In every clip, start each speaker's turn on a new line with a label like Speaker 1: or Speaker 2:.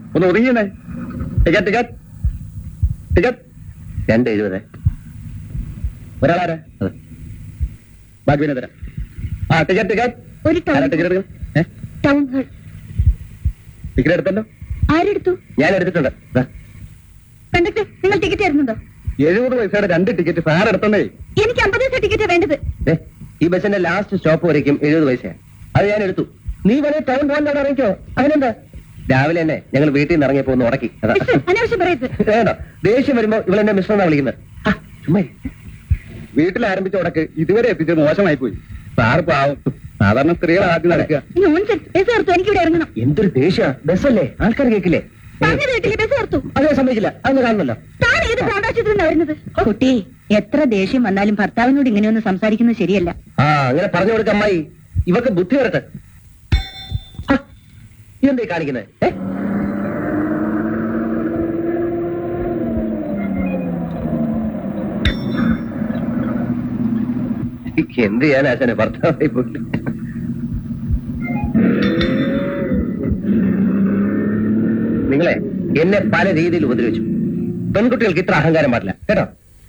Speaker 1: ഒന്ന് ഒതുങ്ങിയേ ticket ticket ticket രണ്ട് എഴുപത് ഒരാളാരാ അതെ ബാക്കി പിന്നെ തരാം ആ ടിക്കറ്റ് ടിക്കറ്റ്
Speaker 2: ഒരു
Speaker 1: ആരാ
Speaker 2: ടൗൺ
Speaker 1: ടിക്കറ്റ് എടുക്കുന്നത് ഏ
Speaker 2: ടൗൺ ഹാൾ
Speaker 1: ടിക്കറ്റ് എടുത്തല്ലോ
Speaker 2: ആരെടുത്തു
Speaker 1: ഞാൻ എടുത്തിട്ടുണ്ട് ദാ,
Speaker 2: കണ്ടക്ടർ നിങ്ങൾ ടിക്കറ്റ് തരുന്നുണ്ടോ
Speaker 1: എഴുപത് പൈസയുടെ രണ്ട് ടിക്കറ്റ് സാർ എടുത്തണ്ടേ
Speaker 2: എനിക്ക് അമ്പത് പൈസ ടിക്കറ്റ് വേണ്ടത്
Speaker 1: ഏ, ഈ ബസ്സിന്റെ ലാസ്റ്റ് സ്റ്റോപ്പ് വരയ്ക്കും എഴുപത് പൈസയാണ് അത് ഞാൻ എടുത്തു നീ വേണേ ടൗൺ ഹാളിലാണ് ഇറങ്ങിക്കോ അതിനെന്താ രാവിലെ തന്നെ ഞങ്ങൾ വീട്ടിൽ നിന്ന് ഇറങ്ങിയപ്പോ ഒന്ന് ഉടക്കി അതാ
Speaker 2: മിസ്റ്റർ, അനാവശ്യം പറയരുത്
Speaker 1: വേണ്ട ദേഷ്യം വരുമ്പോ ഇവളെന്നെ മിസ്റ്റർ എന്നാ വിളിക്കുന്നത് ആ, ചുമ്മാ ഇരി. വീട്ടിൽ ആരംഭിച്ച ഉടക്ക് ഇതുവരെ എത്തിച്ചത് മോശമായി പോയി സാർ പാവം സാധാരണ സ്ത്രീകൾ ആദ്യം നടക്കുക
Speaker 2: നോൺസെൻസ് ബസ് ചേർത്തു എനിക്ക് ഇവിടെ ഇറങ്ങണം
Speaker 1: എന്തൊരു ദേഷ്യ ബസ്സല്ലേ ആൾക്കാർ കേൾക്കില്ലേ
Speaker 2: പറഞ്ഞത് കേട്ടില്ലേ ബസ് ചേർത്തു
Speaker 1: അതേ സംഭവിക്കില്ല അതൊന്നും കാണുമല്ലോ
Speaker 2: താൻ ഏത് പ്രാണ്ടാശുപത്രിന്നാ വരുന്നത് കുട്ടി എത്ര ദേഷ്യം വന്നാലും ഭർത്താവിനോട് ഇങ്ങനെയൊന്നും സംസാരിക്കുന്നത് ശരിയല്ല
Speaker 1: ആ അങ്ങനെ പറഞ്ഞു കൊടുക്ക അമ്മായി ഇവക്ക് ബുദ്ധി വരട്ടെ ആ, ഇതെന്തേ കാണിക്കുന്നത് ഏ എന്ത് ചെയ്യാൻ ആശാനെ ഭർത്താവായി പോയിട്ട് നിങ്ങളെ എന്നെ പല രീതിയിൽ ഉപദ്രവിച്ചു പെൺകുട്ടികൾക്ക് ഇത്ര അഹങ്കാരം പാടില്ല കേട്ടോ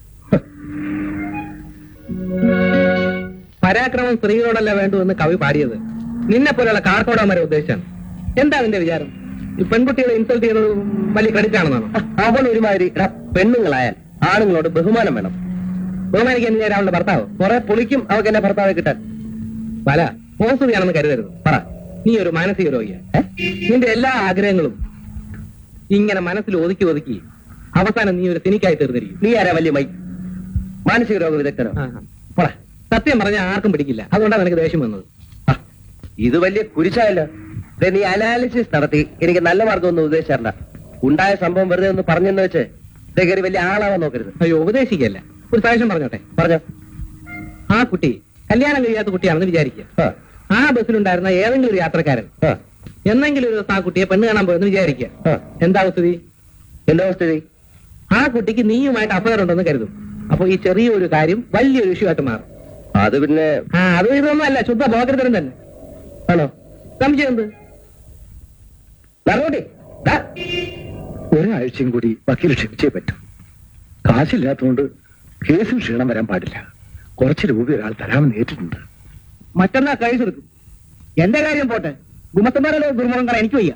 Speaker 3: പരാക്രമം സ്ത്രീകളോടല്ല വേണ്ടു എന്ന് കവി പാടിയത് നിന്നെ പോലെയുള്ള കാർക്കോടന്മാരെ ഉദ്ദേശിച്ചാണ് എന്താ നിന്റെ വിചാരം ഈ പെൺകുട്ടികളെ ഇൻസൾട്ട് ചെയ്യുന്നത് വലിയ ക്രെഡിറ്റ് ആണെന്നാണോ
Speaker 1: അവൻ ഒരുമാതിരി എടാ, പെണ്ണുങ്ങളായാൽ ആണുങ്ങളോട് ബഹുമാനം വേണം
Speaker 3: ബഹുമാനിക്കാൻ നീ അവളുടെ ഭർത്താവ്
Speaker 1: കുറെ പുളിക്കും അവർക്ക് എന്നെ ഭർത്താവെ കിട്ടാൻ
Speaker 3: പല പോസുകയാണെന്ന് കരുതരുത്
Speaker 1: പറ
Speaker 3: നീ ഒരു മാനസിക രോഗിയാ
Speaker 1: ഏ?
Speaker 3: നിന്റെ എല്ലാ ആഗ്രഹങ്ങളും ഇങ്ങനെ മനസ്സിൽ ഒതുക്കി ഒതുക്കി അവസാനം നീ ഒരു സിനിക്കായി തീർന്നിരിക്കും
Speaker 1: നീ ആരാ വലിയ മൈ മാനസിക രോഗ വിദഗ്ധനോ
Speaker 3: ആഹാ.
Speaker 1: പോടാ
Speaker 3: സത്യം പറഞ്ഞാൽ ആർക്കും പിടിക്കില്ല അതുകൊണ്ടാണ് നിനക്ക് ദേഷ്യം വന്നത്
Speaker 1: ആ, ഇത് വലിയ കുരിശായല്ലോ ദേ, നീ അനാലിസിസ് നടത്തി എനിക്ക് നല്ല മാർഗമൊന്നും ഉദ്ദേശിച്ചാണ്ട ഉണ്ടായ സംഭവം വെറുതെ ഒന്ന് പറഞ്ഞെന്ന് വെച്ച് ദേ കയറി വലിയ ആളാവാൻ നോക്കരുത്
Speaker 3: അയ്യോ ഉപദേശിക്കല്ല ഒരു സജഷൻ പറഞ്ഞോട്ടെ
Speaker 1: പറഞ്ഞോ
Speaker 3: ആ കുട്ടി കല്യാണം കഴിയാത്ത കുട്ടിയാണെന്ന് വിചാരിക്കുക
Speaker 1: ആ,
Speaker 3: ആ ബസ്സിലുണ്ടായിരുന്ന ഏതെങ്കിലും ഒരു യാത്രക്കാരൻ
Speaker 1: ആ,
Speaker 3: എന്നെങ്കിലും ഒരു ദിവസം ആ കുട്ടിയെ പെണ്ണ് കാണാൻ പോയെന്ന് വിചാരിക്കുക
Speaker 1: ആ.
Speaker 3: എന്താ സ്ഥിതി
Speaker 1: എന്താ സ്ഥിതി
Speaker 3: ആ കുട്ടിക്ക് നീയുമായിട്ട് അഫയർ ഉണ്ടെന്ന് കരുതും അപ്പൊ ഈ ചെറിയൊരു കാര്യം വലിയൊരു ഇഷ്യൂ ആയിട്ട് മാറും
Speaker 1: അത് പിന്നെ
Speaker 3: ആ അത് ഇതൊന്നും അല്ല ശുദ്ധ ബോധതരം തന്നെ
Speaker 1: ആണോ
Speaker 3: സംശയം എന്ത്
Speaker 1: നടന്നോട്ടെ ദാ,
Speaker 4: ഒരാഴ്ചയും കൂടി വക്കീൽ ക്ഷമിച്ചേ പറ്റും കാശില്ലാത്തതുകൊണ്ട് കേസിൽ ക്ഷീണം വരാൻ പാടില്ല കുറച്ച് രൂപ ഒരാൾ തരാമെന്ന് ഏറ്റിട്ടുണ്ട്
Speaker 3: മറ്റന്നാ കേസ് എടുക്കും എന്റെ കാര്യം പോട്ടെ ഗുമത്തന്മാരല്ലോ ദുർമുഖം എനിക്ക് വയ്യ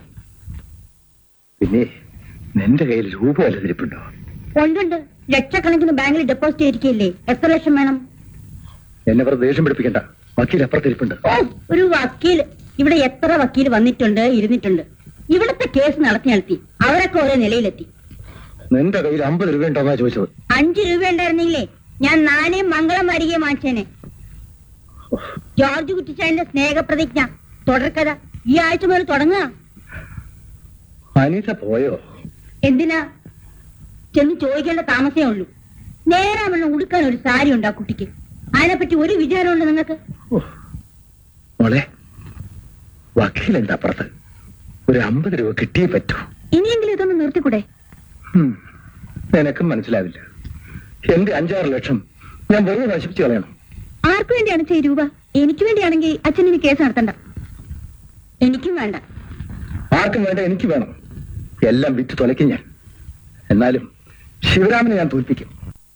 Speaker 4: പിന്നെ നിന്റെ കയ്യിൽ രൂപ വല്ലതിരിപ്പുണ്ടോ
Speaker 2: ഉണ്ടുണ്ട് ലക്ഷക്കണക്കിന് ബാങ്കിൽ ഡെപ്പോസിറ്റ് ചെയ്തിരിക്കുകയല്ലേ എത്ര ലക്ഷം വേണം
Speaker 4: എന്നെ വെറുതെ ദേഷ്യം പിടിപ്പിക്കണ്ട വക്കീൽ അപ്പുറത്തിരിപ്പുണ്ട്
Speaker 2: ഓ, ഒരു വക്കീൽ ഇവിടെ എത്ര വക്കീൽ വന്നിട്ടുണ്ട് ഇരുന്നിട്ടുണ്ട് ഇവിടുത്തെ കേസ് നടത്തി നടത്തി അവരൊക്കെ ഓരോ നിലയിലെത്തി
Speaker 4: നിന്റെ കയ്യിൽ അമ്പത് രൂപ ഉണ്ടോന്നാ ചോദിച്ചത്
Speaker 2: അഞ്ചു രൂപ ഉണ്ടായിരുന്നെങ്കിലേ ഞാൻ നാലേ മംഗളം വരികയെ വാങ്ങിച്ചേനെ ജോർജ് കുറ്റിച്ചായന്റെ സ്നേഹപ്രതിജ്ഞ തുടർക്കഥ ഈ ആഴ്ച മുതൽ തുടങ്ങുക
Speaker 4: അനീത പോയോ
Speaker 2: എന്തിനാ ചെന്ന് ചോദിക്കേണ്ട താമസേ ഉള്ളൂ നേരാമണ്ണം ഉടുക്കാൻ ഒരു സാരി ഉണ്ട് ആ കുട്ടിക്ക് അതിനെപ്പറ്റി ഒരു വിചാരമുണ്ട് നിങ്ങൾക്ക്
Speaker 4: ഓ, മോളെ വക്കീൽ എന്താ അപ്പുറത്ത് ഒരു അമ്പത് രൂപ കിട്ടിയേ പറ്റൂ
Speaker 2: ഇനിയെങ്കിലും ഇതൊന്ന് നിർത്തിക്കൂടെ
Speaker 4: ഹും, നിനക്കും മനസ്സിലാവില്ല എന്റെ അഞ്ചാറ് ലക്ഷം ഞാൻ വെറുതെ നശിപ്പിച്ചു കളയണം
Speaker 2: ആർക്കു വേണ്ടിയാണ് ഈ രൂപ എനിക്ക് വേണ്ടിയാണെങ്കിൽ അച്ഛൻ ഇനി കേസ് നടത്തണ്ട എനിക്കും വേണ്ട
Speaker 4: ആർക്കും വേണ്ട എനിക്ക് വേണം എല്ലാം വിറ്റ് തുലയ്ക്കും ഞാൻ എന്നാലും ശിവരാമനെ ഞാൻ തോൽപ്പിക്കും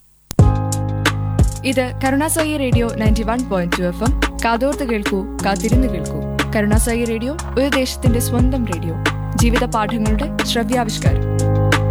Speaker 5: ഇത് Karunasai radio ninety one point two F M കാതോർത്ത് കേൾക്കൂ കാത്തിരുന്ന് കേൾക്കൂ കരുണാസായി റേഡിയോ ഒരു ദേശത്തിന്റെ സ്വന്തം റേഡിയോ ജീവിത പാഠങ്ങളുടെ ശ്രവ്യാവിഷ്കാരം